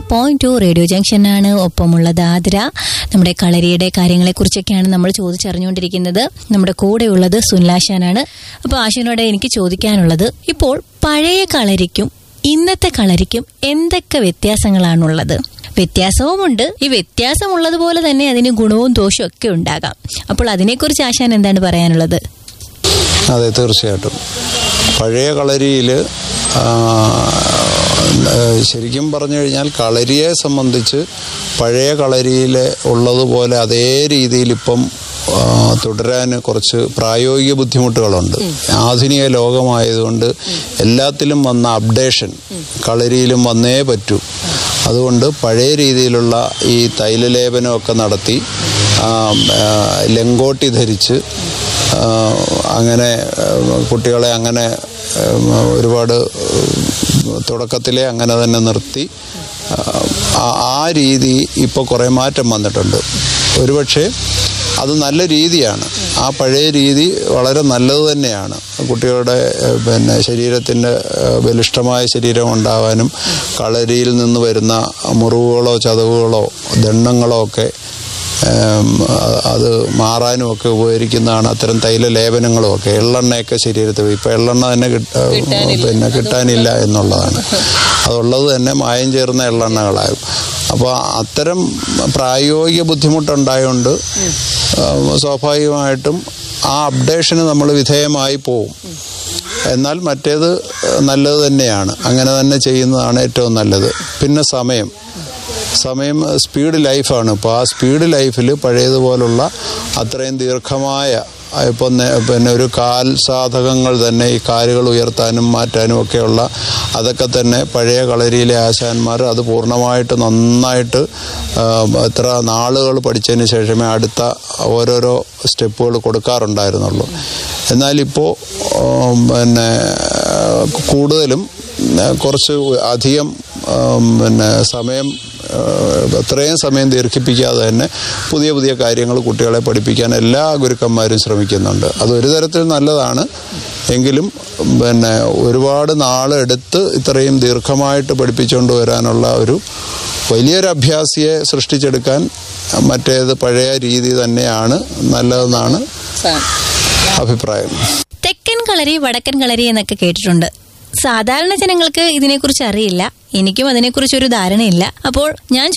point two radio ജംഗ്ഷനാണ് ഒപ്പമുള്ളത് ആതിര നമ്മുടെ കളരിയുടെ കാര്യങ്ങളെക്കുറിച്ചൊക്കെയാണ് നമ്മൾ ചോദിച്ചറിഞ്ഞുകൊണ്ടിരിക്കുന്നത് നമ്മുടെ കൂടെയുള്ളത് സുനിലാശാനാണ് അപ്പോൾ ആശാനോട് എനിക്ക് ചോദിക്കാനുള്ളത് ഇപ്പോൾ പഴയ കളരിക്കും ഇന്നത്തെ കളരിക്കും എന്തൊക്കെ വ്യത്യാസങ്ങളാണുള്ളത് വ്യത്യാസവുമുണ്ട് ഈ വ്യത്യാസമുള്ളതുപോലെ തന്നെ അതിന് ഗുണവും ദോഷവും ഒക്കെ ഉണ്ടാകാം അപ്പോൾ അതിനെക്കുറിച്ച് ആശാൻ എന്താണ് പറയാനുള്ളത് അതെ തീർച്ചയായിട്ടും പഴയ കളരിയിൽ ശരിക്കും പറഞ്ഞു കഴിഞ്ഞാൽ കളരിയെ സംബന്ധിച്ച് പഴയ കളരിയിൽ ഉള്ളതുപോലെ അതേ രീതിയിൽ ഇപ്പം ആ, തുടരാൻ കുറച്ച് പ്രായോഗിക ബുദ്ധിമുട്ടുകളുണ്ട് ആധുനിക ലോകമായതുകൊണ്ട് എല്ലാത്തിലും വന്ന അപ്ഡേഷൻ കളരിയിലും വന്നേ പറ്റൂ അതുകൊണ്ട് പഴയ രീതിയിലുള്ള ഈ തൈലലേപനമൊക്കെ നടത്തി ആ, ആ, ലങ്കോട്ടി ധരിച്ച് ആ, അങ്ങനെ ആ, കുട്ടികളെ അങ്ങനെ ആ, ഒരുപാട് തുടക്കത്തിലെ അങ്ങനെ തന്നെ നിർത്തി ആ, ആ രീതി ഇപ്പോൾ കുറേ മാറ്റം വന്നിട്ടുണ്ട് ഒരുപക്ഷെ അത് നല്ല രീതിയാണ് ആ പഴയ രീതി വളരെ നല്ലത് തന്നെയാണ് കുട്ടികളുടെ ഏഹ്, പിന്നെ ശരീരത്തിൻ്റെ ഏഹ്, ബലിഷ്ഠമായ ശരീരം ഉണ്ടാവാനും കളരിയിൽ നിന്ന് വരുന്ന മുറിവുകളോ ചതവുകളോ ദണ്ണങ്ങളോ ഒക്കെ ഏം, അ- അത് മാറാനും ഒക്കെ ഉപകരിക്കുന്നതാണ് അത്തരം തൈല ലേപനങ്ങളും ഒക്കെ എള്ളെണ്ണയൊക്കെ ശരീരത്തിൽ ഇപ്പം എള്ളെണ്ണ തന്നെ കിട്ട- പിന്നെ കിട്ടാനില്ല എന്നുള്ളതാണ് അതുള്ളത് തന്നെ മായം ചേർന്ന എള്ളെണ്ണകളാകും അപ്പോൾ അത്തരം പ്രായോഗിക ബുദ്ധിമുട്ടുണ്ടായതുകൊണ്ട് സ്വാഭാവികമായിട്ടും ആ അപ്ഡേഷന് നമ്മൾ വിധേയമായി പോവും എന്നാൽ മറ്റേത് നല്ലത് തന്നെയാണ് അങ്ങനെ തന്നെ ചെയ്യുന്നതാണ് ഏറ്റവും നല്ലത് പിന്നെ സമയം സമയം സ്പീഡ് ലൈഫാണ് ഇപ്പോൾ ആ സ്പീഡ് ലൈഫിൽ പഴയതുപോലുള്ള അത്രയും ദീർഘമായ ഇപ്പം നേ- പിന്നെ ഒരു കാൽ സാധകങ്ങൾ തന്നെ ഈ കാലുകൾ ഉയർത്താനും മാറ്റാനും ഒക്കെയുള്ള അതൊക്കെ തന്നെ പഴയ കളരിയിലെ ആശാന്മാർ അത് പൂർണ്ണമായിട്ട് നന്നായിട്ട് ആ, എത്ര നാളുകൾ പഠിച്ചതിന് ശേഷമേ അടുത്ത ഓരോരോ സ്റ്റെപ്പുകൾ കൊടുക്കാറുണ്ടായിരുന്നുള്ളൂ എന്നാലിപ്പോൾ ഉം, പിന്നെ കൂടുതലും ആ, കുറച്ച് അധികം ഉം, പിന്നെ സമയം ആ, അത്രയും സമയം ദീർഘിപ്പിക്കാതെ തന്നെ പുതിയ പുതിയ കാര്യങ്ങൾ കുട്ടികളെ പഠിപ്പിക്കാൻ എല്ലാ ഗുരുക്കന്മാരും ശ്രമിക്കുന്നുണ്ട് അത് ഒരു തരത്തിൽ നല്ലതാണ് എങ്കിലും പിന്നെ ഒരുപാട് നാളെടുത്ത് ഇത്രയും ദീർഘമായിട്ട് പഠിപ്പിച്ചുകൊണ്ട് വരാനുള്ള ഒരു വലിയൊരു അഭ്യാസിയെ സൃഷ്ടിച്ചെടുക്കാൻ മറ്റേത് പഴയ രീതി തന്നെയാണ് നല്ലതെന്നാണ് അഭിപ്രായം തെക്കൻ കളരി വടക്കൻ കളരി എന്നൊക്കെ കേട്ടിട്ടുണ്ട് സാധാരണ ജനങ്ങൾക്ക് ഇതിനെക്കുറിച്ച് അറിയില്ല എനിക്കും അതിനെക്കുറിച്ച് ഒരു ധാരണയില്ല അപ്പോൾ ഞാൻ